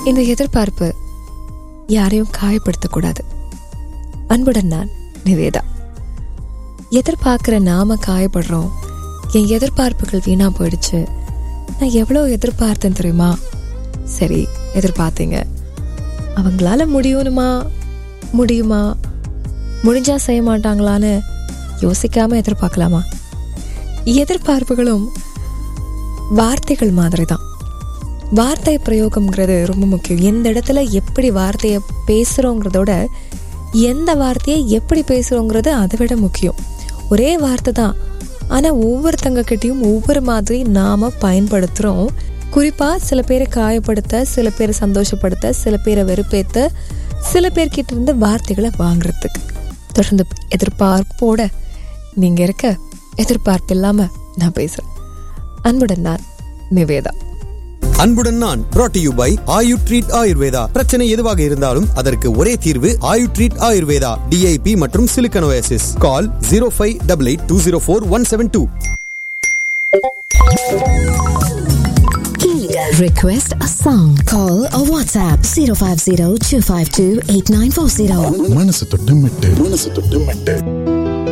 இந்த எதிர்பார்ப்பு யாரையும் காயப்படுத்தக்கூடாது அன்புடன் நான் நிவேதா எதிர்பார்க்கிற நாம காயப்படுறோம் என் எதிர்பார்ப்புகள் வீணா போயிடுச்சு நான் எவ்வளோ எதிர்பார்த்தேன் தெரியுமா சரி எதிர்பார்த்தீங்க அவங்களால முடியணுமா முடியுமா முடிஞ்சா செய்ய மாட்டாங்களான்னு யோசிக்காம எதிர்பார்க்கலாமா எதிர்பார்ப்புகளும் வார்த்தைகள் மாதிரி தான் வார்த்தை பிரயோகம்ங்கிறது ரொம்ப முக்கியம் எந்த இடத்துல எப்படி வார்த்தையை பேசுகிறோங்கிறதோட எந்த வார்த்தையை எப்படி பேசுகிறோங்கிறது அதை விட முக்கியம் ஒரே வார்த்தை தான் ஆனால் ஒவ்வொருத்தங்க கிட்டேயும் ஒவ்வொரு மாதிரி நாம் பயன்படுத்துகிறோம் குறிப்பாக சில பேரை காயப்படுத்த சில பேரை சந்தோஷப்படுத்த சில பேரை வெறுப்பேற்ற சில பேர்கிட்ட இருந்து வார்த்தைகளை வாங்குறதுக்கு தொடர்ந்து எதிர்பார்ப்போட நீங்கள் இருக்க எதிர்பார்ப்பு இல்லாமல் நான் பேசுகிறேன் அன்புடன் நான் நிவேதா அன்புடன் நான் brought to you by Ayu treat Ayurveda பிரச்சனை எதுவாக இருந்தாலும் அதற்கு ஒரே தீர்வு ஆயு ட்ரீட் ஆயுர்வேதா டிஐபி மற்றும் சிலிக்கனோசிஸ் call zero five double eight two zero four one seven two Request a song. Call or WhatsApp 050 252 8940. மனசு தொட்டு மெட்டு மனசு தொட்டு மெட்டு